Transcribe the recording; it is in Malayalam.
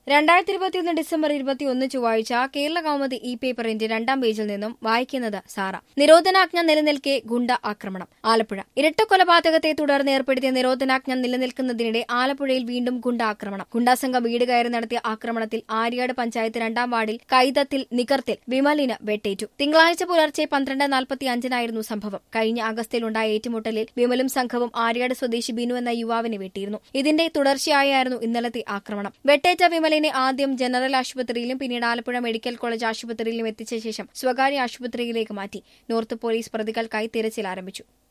രണ്ടായിരത്തി ഇരുപത്തിയൊന്ന് ഡിസംബർ ഇരുപത്തിയൊന്ന് ചൊവ്വാഴ്ച കേരള കൗമുദി ഇ പേപ്പറിന്റെ രണ്ടാം പേജിൽ നിന്നും വായിക്കുന്നത് സാറ നിരോധനാജ്ഞ നിലനിൽക്കെ ഗുണ്ട ആക്രമണം ആലപ്പുഴ ഇരട്ട കൊലപാതകത്തെ തുടർന്ന് ഏർപ്പെടുത്തിയ നിരോധനാജ്ഞ നിലനിൽക്കുന്നതിനിടെ ആലപ്പുഴയിൽ വീണ്ടും ഗുണ്ട ആക്രമണം ഗുണ്ടാസംഘം വീട് കയറി നടത്തിയ ആക്രമണത്തിൽ ആര്യാട് പഞ്ചായത്ത് രണ്ടാം വാർഡിൽ കൈതത്തിൽ നികർത്തിൽ വിമലിന് വെട്ടേറ്റു തിങ്കളാഴ്ച പുലർച്ചെ പന്ത്രണ്ട് നാൽപ്പത്തി അഞ്ചിനായിരുന്നു സംഭവം കഴിഞ്ഞ അഗസ്റ്റിലുണ്ടായ ഏറ്റുമുട്ടലിൽ വിമലും സംഘവും ആര്യാട് സ്വദേശി ബിനു എന്ന യുവാവിനെ വെട്ടിയിരുന്നു ഇതിന്റെ തുടർച്ചയായായിരുന്നു ഇന്നലത്തെ ആക്രമണം വെട്ടേറ്റ വിമലിനെ ആദ്യം ജനറൽ ആശുപത്രിയിലും പിന്നീട് ആലപ്പുഴ മെഡിക്കൽ കോളേജ് ആശുപത്രിയിലും എത്തിച്ച ശേഷം സ്വകാര്യ ആശുപത്രിയിലേക്ക് മാറ്റി നോർത്ത് പോലീസ് പ്രതികൾക്കായി തിരച്ചിൽ ആരംഭിച്ചു